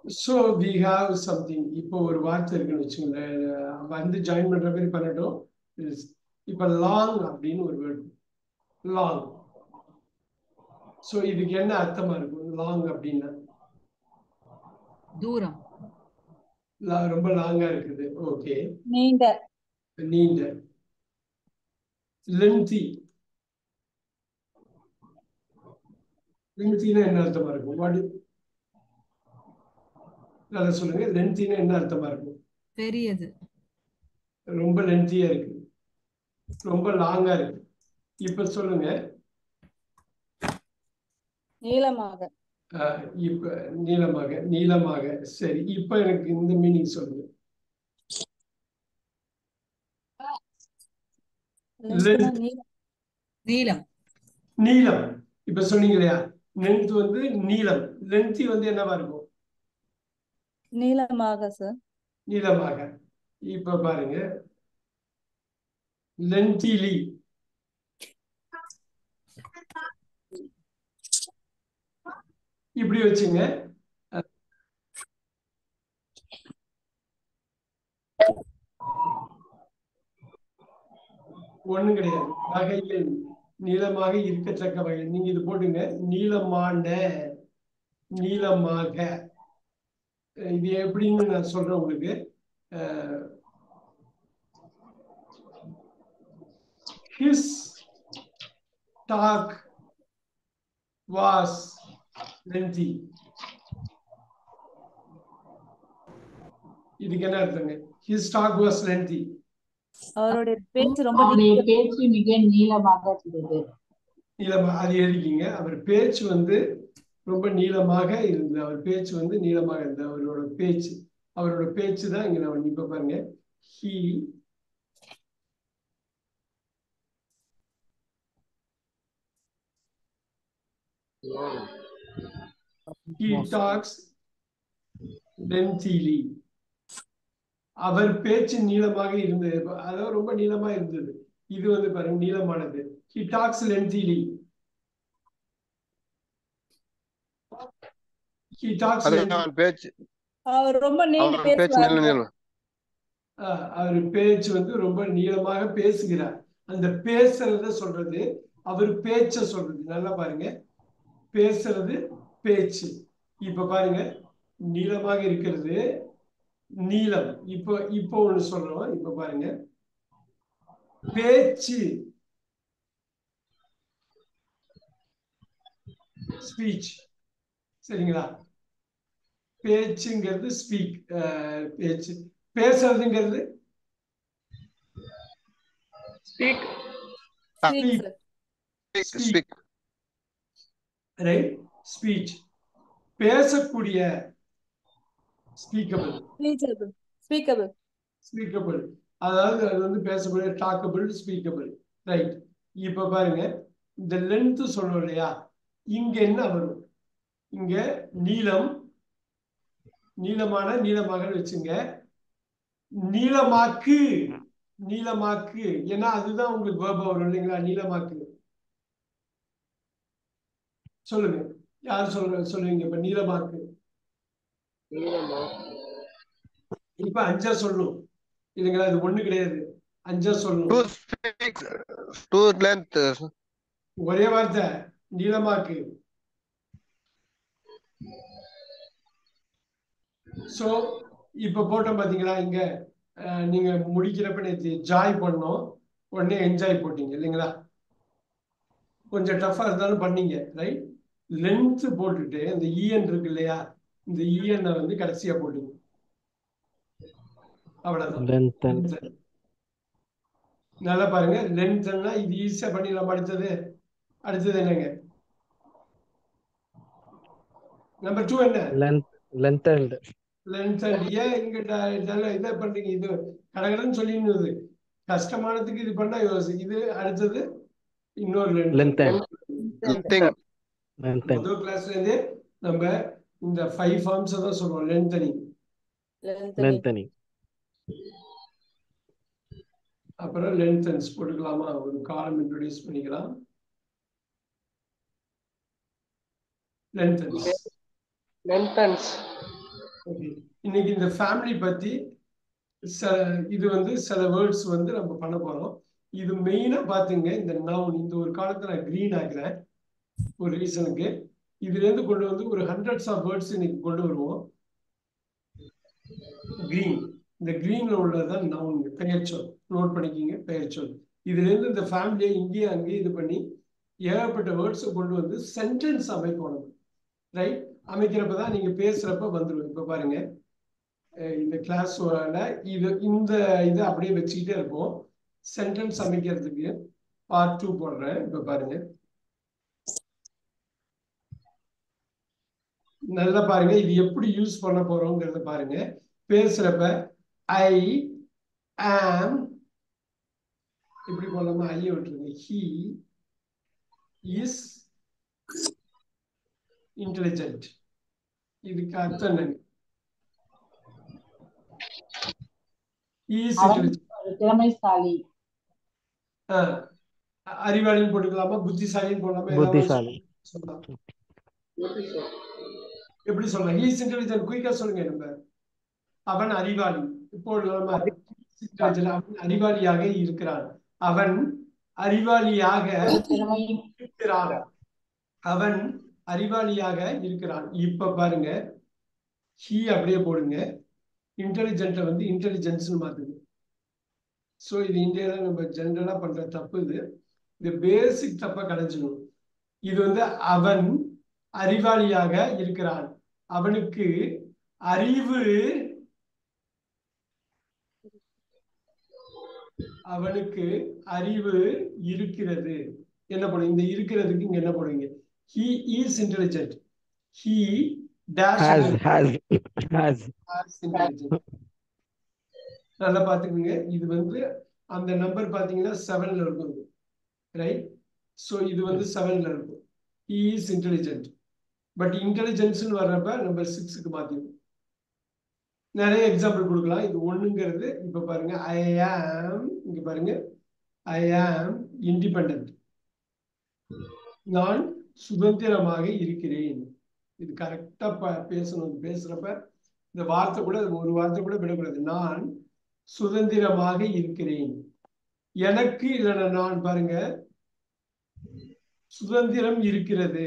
So we have something இப்போ ஒரு வார்த்தை இருக்குன்னு வச்சுக்கோங்களேன் வந்து ஜாயின் பண்ற மாதிரி பண்ணட்டும் இப்போ லாங் அப்படின்னு ஒரு வேர்டு லாங் ஸோ இதுக்கு என்ன அர்த்தமா இருக்கும் லாங் அப்படின்னா தூரம் லா- ரொம்ப லாங்கா இருக்குது ஓகே நீண்ட நீண்ட லென்த்தி லென்த்தினா என்ன அர்த்தமா இருக்கும் வாடி நல்லா சொல்லுங்க லென்த்தினா என்ன அர்த்தமா இருக்கும் பெரியது ரொம்ப லென்த்தியா இருக்கு ரொம்ப லாங்கா இருக்கு இப்ப சொல்லுங்க நீளமாக அஹ், இப்ப நீளமாக நீளமாக சரி இப்ப எனக்கு இந்த மீனிங் சொல்லுங்க லென்த்னா நீளம் நீளம் நீளம் இப்ப சொன்னீங்க இல்லையா லென்த் வந்து நீளம் லென்த்தி வந்து என்னவா இருக்கும் நீளமாக சார் நீளமாக இப்ப பாருங்க லென்த்திலி இப்படி வச்சுங்க ஒண்ணும் கிடையாது வகையில் நீளமாக இருக்கத்தக்க வகையில் நீங்க இது போட்டுங்க நீளமான நீளமாக இது எப்படின்னு நான் சொல்றேன் உங்களுக்கு அஹ், his talk was lengthy இதுக்கு என்ன அர்த்தங்க his talk was lengthy அவருடைய பேச்சு ரொம்ப அவருடைய நீள- பேச்சு மிக நீளமாக இருந்தது நீளமா அது எழுதிக்கிங்க அவர் பேச்சு வந்து ரொம்ப நீளமாக இருந்தது அவர் பேச்சு வந்து நீளமாக இருந்தது அவரோட பேச்சு அவரோட பேச்சு தான் இங்க நான் இப்ப பாருங்க he he talks lengthily அவர் பேச்சு நீளமாக இருந்தது அதாவது ரொம்ப நீளமா இருந்தது இது வந்து பாருங்க நீளமானது he talks lengthily he talks அது lengthily. அவர் பேச்சு அவர் ரொம்ப நீண்டு அவர் பேச்சு நீள பேசுவார் நீளம் ஆஹ் அவர் பேச்சு வந்து ரொம்ப நீளமாக பேசுகிறார் அந்த பேசுறத சொல்றது அவர் பேச்ச சொல்றது நல்லா பாருங்க பேசுறது பேச்சு இப்ப பாருங்க நீளமாக இருக்கிறது நீளம் இப்போ இப்போ ஒண்ணு சொல்றோம் இப்ப பாருங்க பேச்சு ஸ்பீச் சரிங்களா பேச்சுங்கிறது ஸ்பீக் பேச்சு பேசுறதுங்கிறது speak Speak, sir. Speak right speech பேசக்கூடிய ஸ்பீக்கபிள் Speechable. Speakable. ஸ்பீக்கபிள் அதாவது அது வந்து பேசக்கூடிய டாக்கபிள் ஸ்பீக்கபிள் ரைட் இப்ப பாருங்க இந்த லென்த் சொல்றோம் இல்லையா இங்க என்ன வரும் இங்க நீளம் நீளமான நீளமாக வச்சுங்க நீளமாக்கு நீளமாக்கு ஏன்னா அதுதான் உங்களுக்கு வேர்பா வரும் இல்லைங்களா நீளமாக்கு சொல்லுங்க யார் சொல்ற சொல்லுவீங்க இப்ப நீளமாக்கு இப்ப அஞ்சா சொல்லணும் இல்லைங்களா இது ஒண்ணு கிடையாது அஞ்சா டூ சொல்லணும் ஸ்பீக் டூ லென்த் ஒரே வார்த்தை நீளமாக்கு சோ இப்ப போட்டோம் பாத்தீங்களா இங்க அஹ், நீங்க முடிக்கிறப்ப நேற்று ஜாய் பண்ணோம் உடனே என்ஜாய் போட்டீங்க இல்லைங்களா கொஞ்சம் டஃபா இருந்தாலும் பண்ணீங்க ரைட் லென்த் போட்டுட்டு இந்த இஎன் இருக்கு இல்லையா இந்த இஎன் வந்து கடைசியா போட்டுங்க அவ்வளவுதான் லென்த்தன் Lengthen. நல்லா பாருங்க லென்த்னா இது ஈஸியா பண்ணிடலாம் அடுத்தது அடுத்தது என்னங்க நம்பர் டூ என்ன லென்த் லென்த்தன்டு லென்த் அண்ட் ஏன் இங்க ட- இதெல்லாம் இதை பண்றீங்க இது கடகடன்னு சொல்லிடுது கஷ்டமானதுக்கு இது பண்ணா யோசி இது அடுத்தது இன்னொரு லென்த் Lengthen. திங் லென்த்தன் முதல் கிளாஸ்ல இருந்தே நம்ம இந்த ஃபைவ் ஃபார்ம்ஸ் தான் சொல்றோம் லென்த்தனிங் Lengthening. லென்த்தனிங் அப்புறம் லென்த்தன்ஸ் போட்டுக்கலாமா ஒரு காலம் இன்ட்ரோடியூஸ் பண்ணிக்கலாம் லென்த்தன்ஸ் lengthens Okay. இன்னைக்கு இந்த ஃபேமிலி பத்தி சில இது வந்து சில வேர்ட்ஸ் வந்து நம்ம பண்ண போறோம் இது மெயினா பாத்துங்க இந்த நவுன் இந்த ஒரு காலத்துல நான் கிரீன் ஆக்குறேன் ஒரு ரீசனுக்கு இதுல இருந்து கொண்டு வந்து ஒரு ஹண்ட்ரட்ஸ் ஆஃப் வேர்ட்ஸ் இன்னைக்கு கொண்டு வருவோம் கிரீன் இந்த கிரீன்ல உள்ளதுதான் நவுன் பெயர் சொல் நோட் பண்ணிக்கிங்க பெயர் சொல் இதுல இருந்து இந்த ஃபேமிலியை இங்கேயும் அங்கேயும் இது பண்ணி ஏகப்பட்ட வேர்ட்ஸை கொண்டு வந்து சென்டென்ஸ் அமைப்போம் நம்ம ரைட் அமைக்கிறப்ப தான் நீங்க பேசுறப்ப வந்துடும் இப்ப பாருங்க அஹ் இந்த கிளாஸ் இது இந்த இதை அப்படியே வச்சுக்கிட்டே இருப்போம் சென்டென்ஸ் அமைக்கிறதுக்கு பார்ட் டூ போடுறேன் இப்ப பாருங்க நல்லா பாருங்க இது எப்படி யூஸ் பண்ண போறோங்கிறத பாருங்க பேசுறப்ப ஐ ஆம் இப்படி போடலாமா ஐய விட்டுருங்க ஹி இஸ் இன்டெலிஜென்ட் இதுக்கு அர்த்தம் என்னங்க இஸ் அவன் இன்டெலிஜென்ட் ஒரு திறமைசாலி அறிவாளின்னு போட்டுக்கலாமா புத்திசாலின்னு போடலாமா ஏதாவது புத்திசாலி சொல்லலாம் எப்படி சொல்லலாம் ஹீஸ் இன்டெலிஜென்ட் குயிக்கா சொல்லுங்க நம்ம அவன் அறிவாளி போடலாமா Intelligent. அவன் அறிவாளியாக இருக்கிறான் அவன் அறிவாளியாக ஒரு திறமை இருக்கிறான் அவன் அறிவாளியாக இருக்கிறான் இப்ப பாருங்க ஹீ அப்படியே போடுங்க இன்டெலிஜென்ட்டை வந்து இன்டெலிஜென்ஸ்னு மாத்துது ஸோ இது இந்தியால நம்ம ஜென்ரலா பண்ற தப்பு இது இந்த பேசிக் தப்பை கடைஞ்சிடணும் இது வந்து அவன் அறிவாளியாக இருக்கிறான் அவனுக்கு அறிவு அவனுக்கு அறிவு இருக்கிறது என்ன பண்ணும் இந்த இருக்கிறதுக்கு இங்க என்ன பண்ணுவீங்க he is intelligent he dash has has has has intelligent நல்லா பாத்துக்கோங்க இது வந்து அந்த நம்பர் பாத்தீங்கன்னா செவன்ல இருக்கும் ரைட் சோ இது வந்து செவன்ல இருக்கும் he is intelligent பட் இன்டெலிஜென்ஸ்னு வர்றப்ப நம்பர் சிக்ஸுக்கு மாத்திடும் நிறைய எக்ஸாம்பிள் கொடுக்கலாம் இது ஒண்ணுங்கிறது இப்ப பாருங்க ஐ ஆம் இங்க பாருங்க ஐ ஆம் இண்டிபெண்ட் நான் சுதந்திரமாக இருக்கிறேன் இது கரெக்டா பேசணும் பேசுறப்ப இந்த வார்த்தை கூட ஒரு வார்த்தை கூட விடக்கூடாது நான் சுதந்திரமாக இருக்கிறேன் எனக்கு இல்லைன்னா நான் பாருங்க சுதந்திரம் இருக்கிறது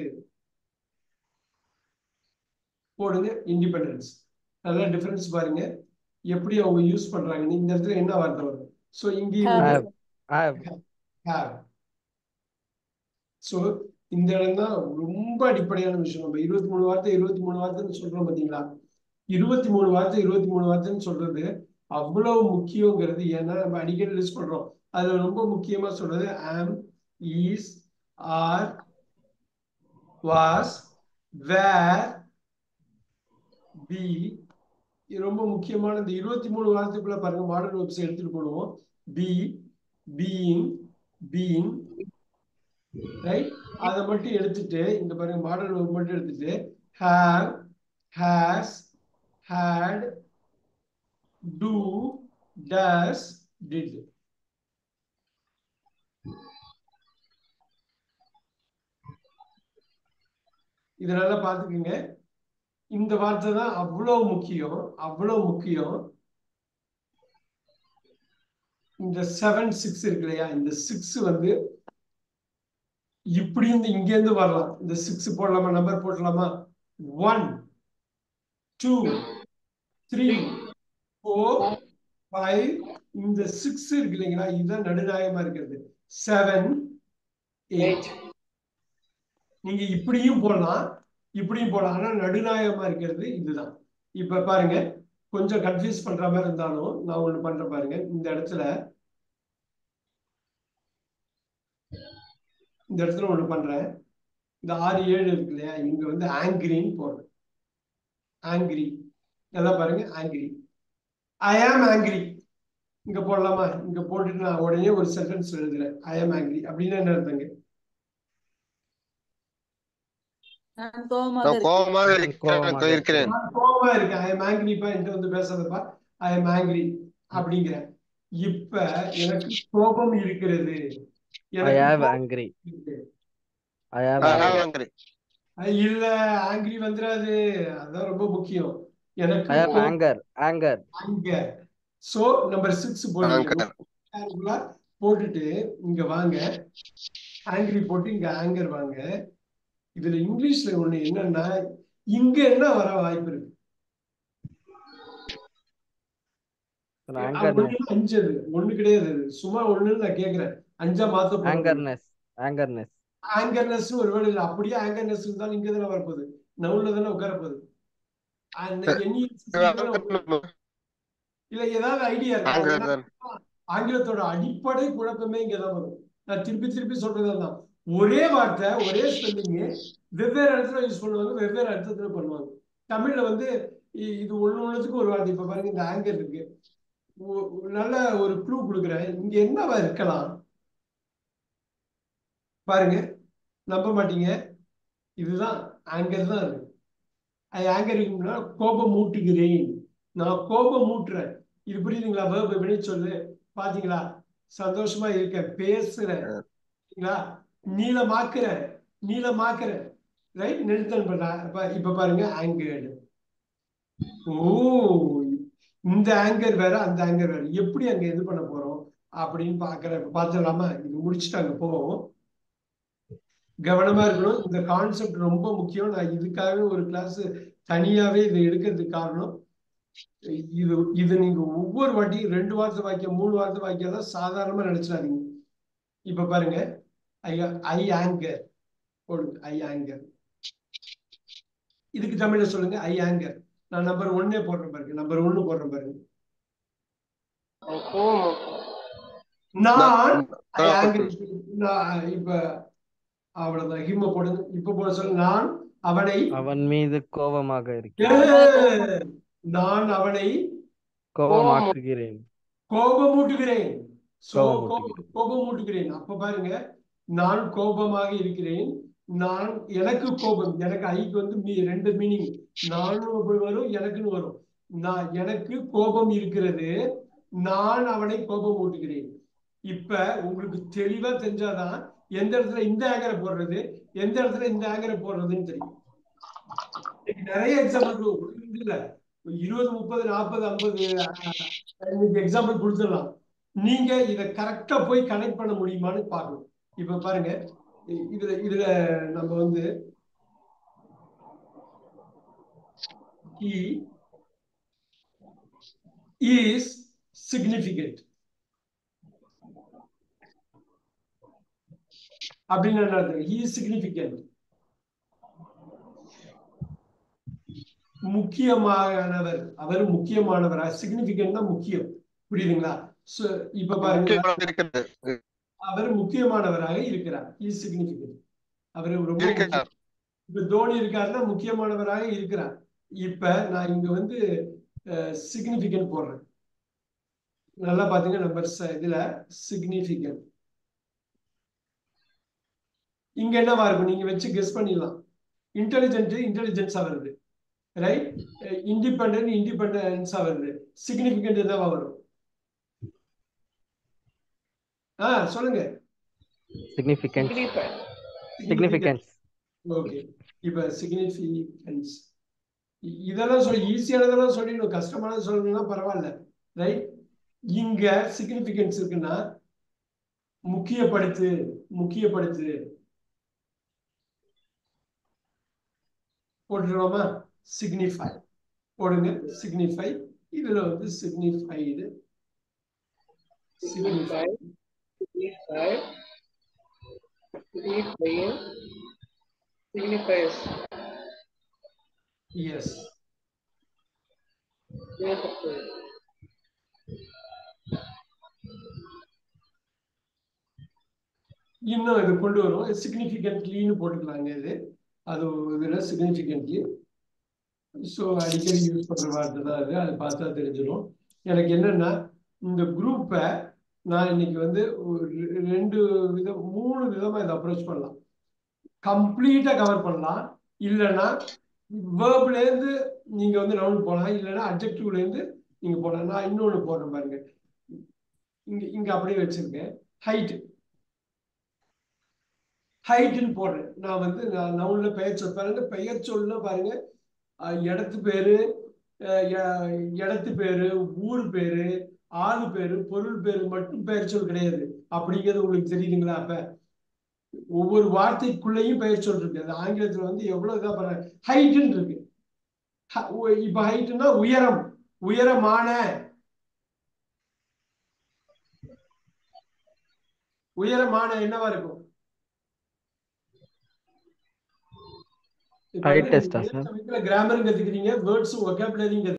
போடுங்க இண்டிபெண்டன்ஸ் நல்லா டிஃபரன்ஸ் பாருங்க எப்படி அவங்க யூஸ் பண்றாங்கன்னு இந்த இடத்துல என்ன வார்த்தை வரும் ஸோ இங்கேயும் Have. have have ஸோ இந்த இடம் தான் ரொம்ப அடிப்படையான விஷயம் நம்ம இருபத்தி மூணு வார்த்தை இருபத்தி மூணு வார்த்தைன்னு சொல்றோம் பாத்தீங்களா இருபத்தி மூணு வார்த்தை இருபத்தி மூணு வார்த்தைன்னு சொல்றது அவ்வளவு முக்கியங்கிறது ஏன்னா நம்ம அடிக்கடி லிஸ்ட் பண்றோம் அதுல ரொம்ப முக்கியமா சொல்றது am is are was were be இது ரொம்ப முக்கியமான இந்த இருபத்தி மூணு வாரத்துக்குள்ள பாருங்க மாடர்ன் வெப்ஸ் எடுத்துட்டு போடுவோம் பி பீயிங் பீயிங் ரைட் அதை மட்டும் எடுத்துட்டு இந்த பாருங்க மாடர்ன் வெப் மட்டும் எடுத்துட்டு have has had do does did இதனால பாத்துக்கோங்க இந்த வார்த்தை தான் அவ்வளவு முக்கியம் அவ்வளவு முக்கியம் இந்த செவன் சிக்ஸ் இருக்கு இல்லையா இந்த சிக்ஸ் வந்து இப்படி இருந்து இங்க இருந்து வரலாம் இந்த சிக்ஸ் போடலாமா நம்பர் போடலாமா one two three four five இந்த சிக்ஸ் இருக்கு இல்லைங்களா இதுதான் நடுநாயகமா இருக்கிறது செவன் எயிட் நீங்க இப்படியும் போடலாம் இப்படியும் போடலாம் ஆனா நடுநாயகமா இருக்கிறது இதுதான் இப்ப பாருங்க கொஞ்சம் கன்ஃபியூஸ் பண்ற மாதிரி இருந்தாலும் நான் ஒண்ணு பண்றேன் பாருங்க இந்த இடத்துல இந்த இடத்துல ஒண்ணு பண்றேன் இந்த ஆறு ஏழு இருக்கு இல்லையா இங்க வந்து ஆங்கிரின்னு போடுறேன் ஆங்கிரி நல்லா பாருங்க ஆங்கிரி ஐ ஆம் ஆங்கிரி இங்க போடலாமா இங்க போட்டுட்டு நான் உடனே ஒரு சென்டென்ஸ் எழுதுறேன் ஐ ஆம் ஆங்கிரி அப்படின்னு என்ன அர்த்தங்க நான் கோவமாக நான் இருக்கேன். கோபமாக இருக்கிறேன் கோபமாக இருக்கிறேன் நான் கோவமா இருக்கேன் ஐ எம் ஆங்கிரிப்பா என்கிட்ட வந்து பேசாதப்பா ஐ எம் ஆங்கிரி அப்படிங்கிறேன் இப்ப எனக்கு கோபம் இருக்கிறது I have கோபம் angry. இருக்கு. I have I have angry. angry. அஹ் இல்ல ஆங்கிரி வந்துடாது அதான் ரொம்ப முக்கியம் எனக்கு I have கோபம் anger. Anger. anger. So number six போட்டுட்டு Anger. rectangular போட்டுட்டு இங்க வாங்க ஆங்கிரி போட்டு இங்க ஆங்கர் வாங்க இதுல இங்கிலீஷ்ல ஒண்ணு என்னன்னா இங்க என்ன வர வாய்ப்பு இருக்கு Sir, அஹ் Angerness. ஒண்ணு அஞ்சு அது ஒண்ணு கிடையாது அது சும்மா ஒண்ணுன்னு நான் கேக்குறேன் அஞ்சா மாத்த போறேன் Angerness. Angerness. ஆங்கர்னஸ் ஒருவேளை இல்லை அப்படியே ஆங்கர்னஸ் இருந்தாலும் இங்க தானே வரப்போகுது நவுன்ல தானே உட்கார போகுது அந்த எண்ணி இல்ல ஏதாவது ஐடியா இருக்கா Anger ஏன்னா தான். ஆங்கிலத்தோட அடிப்படை குழப்பமே இங்கதான் வரும் நான் திருப்பி திருப்பி சொல்றது தான் ஒரே வார்த்தை ஒரே ஸ்பெல்லிங் வெவ்வேறு இடத்துல யூஸ் பண்ணுவாங்க வெவ்வேறு அர்த்தத்துல பண்ணுவாங்க தமிழ்ல வந்து இ- இது ஒண்ணு ஒண்ணுத்துக்கு ஒரு வார்த்தை இப்ப பாருங்க இந்த ஆங்கர் இருக்கு ஒ- நல்ல ஒரு க்ளூ கொடுக்குறேன் இங்க என்னவா இருக்கலாம் பாருங்க நம்ப மாட்டீங்க இதுதான் ஆங்கர் தான் இருக்கு ஆங்கர் இருக்குன்னா கோபம் மூட்டுகிறேன் நான் கோபம் மூட்டுறேன் இது புரியுதுங்களா வேர்பு வினை சொல்லு பாத்தீங்களா சந்தோஷமா இருக்க பேசுறேன் சரிங்களா நீளமாக்குறேன் நீளமாக்குறேன் ரைட் நிறுத்தம் பண்ண இப்ப- இப்ப பாருங்க ஆங்கர்டு ஓ இந்த ஆங்கர் வேற அந்த ஆங்கர் வேற எப்படி அங்க இது பண்ண போறோம் அப்படின்னு பாக்குற பாத்துடலாமா இது முடிச்சுட்டாங்க போவோம் கவனமா இருக்கணும் இந்த கான்செப்ட் ரொம்ப முக்கியம் நான் இதுக்காகவே ஒரு கிளாஸ் தனியாவே இதை எடுக்கிறதுக்கு காரணம் இது இது நீங்க ஒவ்வொரு வாட்டியும் ரெண்டு வார்த்தை வாக்கியம் மூணு வார்த்தை வாக்கியம் தான் சாதாரணமா நினைச்சிடாதீங்க இப்ப பாருங்க ஐ ஐ ஆங்கர் போடுங்க ஐ ஆங்கர் இதுக்கு தமிழ்ல சொல்லுங்க ஐ ஆங்கர் நான் நம்பர் ஒன்னே போடுறேன் பாருங்க நம்பர் ஒன்னு போடுறேன் பாருங்க நான் ஐ ஆங்கர் நான் இப்ப அவ்வளவுதான் ஹிம்ம போடுங்க இப்ப போட சொல்ல நான் அவனை அவன் மீது கோபமாக இருக்கிறேன் ஏ, நான் அவனை கோபமாக்குகிறேன் கோபமூட்டுகிறேன் சோ கோபமூட்டுகிறேன். கோபமூட்டுகிறேன் அப்ப பாருங்க நான் கோபமாக இருக்கிறேன் நான் எனக்கு கோபம் எனக்கு ஐக்கு வந்து மீ- ரெண்டு மீனிங் நானும் அப்படி வரும் எனக்குன்னு வரும் நான் எனக்கு கோபம் இருக்கிறது நான் அவனை கோபம் ஊட்டுகிறேன் இப்ப உங்களுக்கு தெளிவா தெரிஞ்சாதான் எந்த இடத்துல இந்த ஆங்கரை போடுறது எந்த இடத்துல இந்த ஆங்கரை போடுறதுன்னு தெரியும் இன்னைக்கு நிறைய எக்ஸாம்பிள் இல்ல இருபது முப்பது நாற்பது ஐம்பது இன்னைக்கு எக்ஸாம்பிள் கொடுத்துடலாம் நீங்க இத கரெக்டா போய் கனெக்ட் பண்ண முடியுமான்னு பார்க்கணும் இப்ப பாருங்க இ- இதுல இதுல நம்ம வந்து he is significant அப்படின்னு என்ன அர்த்தம்? he is significant முக்கியமானவர் அவர் முக்கியமானவரா சிக்னிபிகன்ட்னா முக்கியம் புரியுதுங்களா So, இப்ப பாருங்க முக்கியமாக இருக்கிறது அவர் முக்கியமானவராக இருக்கிறார் இஸ் சிக்னிபிகன்ட் அவர் ரொம்ப முக்கியம். இருக்கிறார் இப்ப தோனி இருக்காருன்னா முக்கியமானவராக இருக்கிறார் இப்ப நான் இங்க வந்து சிக்னிபிகன்ட் போடுறேன் நல்லா பாத்தீங்க நம்பர் இதுல சிக்னிபிகன்ட் இங்க என்னவா இருக்கும் நீங்க வச்சு கெஸ் பண்ணிடலாம் இன்டெலிஜென்ட் இன்டெலிஜென்ஸா வருது ரைட் இண்டிபெண்டன்ட் இண்டிபெண்டன்ஸா வருது சிக்னிபிகன்ட் என்னவா வரும் ஆ சொல்லுங்க significance significance ஓகே இப்ப சிக்னிஃபிகன்ஸ் இதெல்லாம் சொல்லி ஈஸியானதெல்லாம் சொல்லிடணும் கஷ்டமானது சொல்லணும்னா பரவாயில்ல ரைட் இங்க சிக்னிஃபிகன்ஸ் இருக்குன்னா முக்கியப்படுத்து முக்கியப்படுத்து போட்டுருவோமா சிக்னிஃபை போடுங்க சிக்னிஃபை இதுல வந்து சிக்னிஃபைடு சிக்னிஃபை signifies எஸ் இன்னும் இது கொண்டு வரும் சிக்னிஃபிகன்ட்லின்னு போட்டுக்கலாங்க இது அது இதுல சிக்னிஃபிகன்ட்லி ஸோ அடிக்கடி யூஸ் பண்ற வார்த்தை தான் அது அது பார்த்தா தெரிஞ்சிடும் எனக்கு என்னன்னா இந்த குரூப்பை நான் இன்னைக்கு வந்து ஒரு ரெ- ரெண்டு விதம் மூணு விதமா இதை அப்ரோச் பண்ணலாம் கம்ப்ளீட்டா கவர் பண்ணலாம் இல்லைன்னா வேர்ப்ல இருந்து நீங்க வந்து ரவுண்ட் போகலாம் இல்லைன்னா அப்ஜெக்டிவ்ல இருந்து நீங்க போகலாம் நான் இன்னொன்னு போடுறேன் பாருங்க இங்க இங்க அப்படியே வச்சிருக்கேன் ஹைட் ஹைட்னு போடுறேன் நான் வந்து நான் நவுன்ல பெயர் சொல் பாருங்க பெயர் சொல்ல பாருங்க அஹ் இடத்து பேரு அஹ் எ- இடத்து பேரு ஊர் பேரு ஆளு பேரு பொருள் பேரு மட்டும் பெயர் சொல் கிடையாது அப்படிங்கிறது உங்களுக்கு தெரியுதுங்களா அப்ப ஒவ்வொரு வார்த்தைக்குள்ளேயும் பெயர் சொல் இருக்கு அது ஆங்கிலத்துல வந்து எவ்வளவு இதா பண்றாங்க ஹைட்டுன்னு இருக்கு ஹ- உ- இப்ப ஹைட்டுன்னா உயரம் உயரமான உயரமான என்னவா இருக்கும் Height test ஆ sir? கிராமரும் கத்துக்கிறீங்க வேர்ட்ஸும் ஒகாபுலரியும்